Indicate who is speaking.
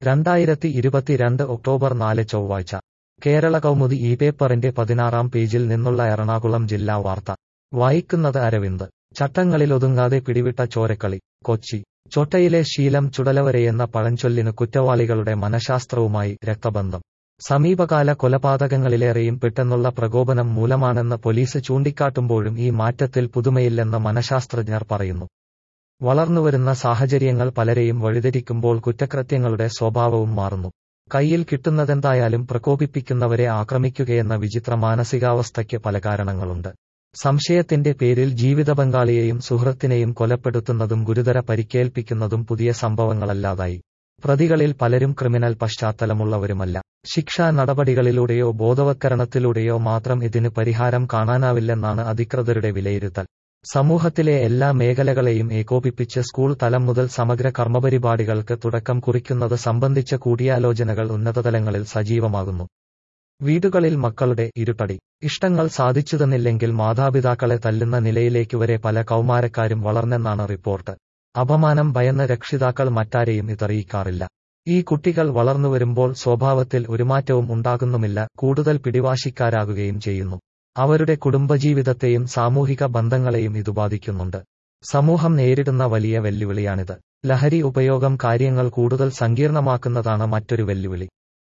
Speaker 1: രണ്ടായിരത്തി ഇരുപത്തിരണ്ട് ഒക്ടോബർ നാല് ചൊവ്വാഴ്ച കേരള കൗമുദി ഈ പേപ്പറിന്റെ പതിനാറാം പേജിൽ നിന്നുള്ള എറണാകുളം ജില്ലാ വാർത്ത വായിക്കുന്നത് അരവിന്ദ് ചട്ടങ്ങളിലൊതുങ്ങാതെ പിടിവിട്ട ചോരക്കളി കൊച്ചി ചൊട്ടയിലെ ശീലം ചുടലവരെയെന്ന പഴഞ്ചൊല്ലിന് കുറ്റവാളികളുടെ മനഃശാസ്ത്രവുമായി രക്തബന്ധം സമീപകാല കൊലപാതകങ്ങളിലേറെയും പെട്ടെന്നുള്ള പ്രകോപനം മൂലമാണെന്ന് പോലീസ് ചൂണ്ടിക്കാട്ടുമ്പോഴും ഈ മാറ്റത്തിൽ പുതുമയില്ലെന്ന് മനഃശാസ്ത്രജ്ഞർ പറയുന്നു വളർന്നുവരുന്ന സാഹചര്യങ്ങൾ പലരെയും വഴിതെറ്റിക്കുമ്പോൾ കുറ്റകൃത്യങ്ങളുടെ സ്വഭാവവും മാറുന്നു കയ്യിൽ കിട്ടുന്നതെന്തായാലും പ്രകോപിപ്പിക്കുന്നവരെ ആക്രമിക്കുകയെന്ന വിചിത്ര മാനസികാവസ്ഥയ്ക്ക് പല കാരണങ്ങളുണ്ട് സംശയത്തിന്റെ പേരിൽ ജീവിത പങ്കാളിയെയും സുഹൃത്തിനെയും കൊലപ്പെടുത്തുന്നതും ഗുരുതര പരിക്കേൽപ്പിക്കുന്നതും പുതിയ സംഭവങ്ങളല്ലാതായി പ്രതികളിൽ പലരും ക്രിമിനൽ പശ്ചാത്തലമുള്ളവരുമല്ല ശിക്ഷാ നടപടികളിലൂടെയോ ബോധവത്കരണത്തിലൂടെയോ മാത്രം ഇതിന് പരിഹാരം കാണാനാവില്ലെന്നാണ് അധികൃതരുടെ വിലയിരുത്തൽ സമൂഹത്തിലെ എല്ലാ മേഖലകളെയും ഏകോപിപ്പിച്ച് സ്കൂൾ തലം മുതൽ സമഗ്ര കർമ്മപരിപാടികൾക്ക് തുടക്കം കുറിക്കുന്നത് സംബന്ധിച്ച കൂടിയാലോചനകൾ ഉന്നതതലങ്ങളിൽ സജീവമാകുന്നു വീടുകളിൽ മക്കളുടെ ഇരുട്ടടി ഇഷ്ടങ്ങൾ സാധിച്ചുതന്നില്ലെങ്കിൽ മാതാപിതാക്കളെ തല്ലുന്ന നിലയിലേക്ക് വരെ പല കൗമാരക്കാരും വളർന്നെന്നാണ് റിപ്പോർട്ട് അപമാനം ഭയന്ന് രക്ഷിതാക്കൾ മറ്റാരെയും ഇതറിയിക്കാറില്ല ഈ കുട്ടികൾ വളർന്നുവരുമ്പോൾ സ്വഭാവത്തിൽ ഒരു മാറ്റവും ഉണ്ടാകുന്നുമില്ല കൂടുതൽ പിടിവാശിക്കാരാകുകയും ചെയ്യുന്നു അവരുടെ കുടുംബജീവിതത്തെയും സാമൂഹിക ബന്ധങ്ങളെയും ഇത് ബാധിക്കുന്നുണ്ട് സമൂഹം നേരിടുന്ന വലിയ വെല്ലുവിളിയാണിത് ലഹരി ഉപയോഗം കാര്യങ്ങൾ കൂടുതൽ സങ്കീർണമാക്കുന്നതാണ് മറ്റൊരു വെല്ലുവിളി